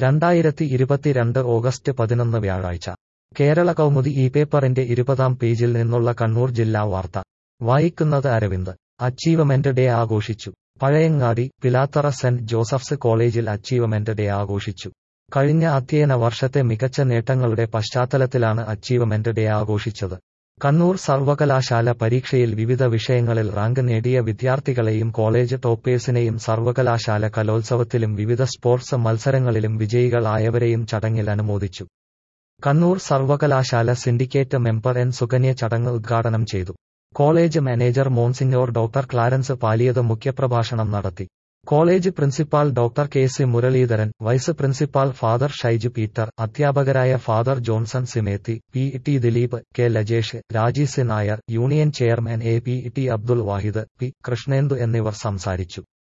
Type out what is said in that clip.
രണ്ടായിരത്തി ഇരുപത്തിരണ്ട് ഓഗസ്റ്റ് പതിനൊന്ന് വ്യാഴാഴ്ച കേരള കൗമുദി ഈ പേപ്പറിന്റെ ഇരുപതാം പേജിൽ നിന്നുള്ള കണ്ണൂർ ജില്ലാ വാർത്ത വായിക്കുന്നത് അരവിന്ദ് അച്ചീവ്മെന്റ് ഡേ ആഘോഷിച്ചു പഴയങ്ങാടി പിലാത്തറ സെന്റ് ജോസഫ്സ് കോളേജിൽ അച്ചീവ്മെന്റ് ഡേ ആഘോഷിച്ചു കഴിഞ്ഞ അധ്യയന വർഷത്തെ മികച്ച നേട്ടങ്ങളുടെ പശ്ചാത്തലത്തിലാണ് അച്ചീവ്മെന്റ് ഡേ ആഘോഷിച്ചത് കണ്ണൂർ സർവകലാശാല പരീക്ഷയിൽ വിവിധ വിഷയങ്ങളിൽ റാങ്ക് നേടിയ വിദ്യാർത്ഥികളെയും കോളേജ് ടോപ്പേഴ്സിനെയും സർവകലാശാല കലോത്സവത്തിലും വിവിധ സ്പോർട്സ് മത്സരങ്ങളിലും വിജയികൾ ആയവരെയും ചടങ്ങിൽ അനുമോദിച്ചു കണ്ണൂർ സർവകലാശാല സിൻഡിക്കേറ്റ് മെമ്പർ എൻ സുകന്യ ചടങ്ങ് ഉദ്ഘാടനം ചെയ്തു college manager monsignor doctor Clarence Paliyath മുഖ്യപ്രഭാഷണം നടത്തി college principal doctor K C Muraleedharan vice principal father Shaiju Peter അധ്യാപകരായ ഫാദർ ജോൺസൺ സിമേത്തി P T Dileep K Lajesh രാജീസി Nair union chairman A P T Abdul Vahid P Krishnendu എന്നിവർ സംസാരിച്ചു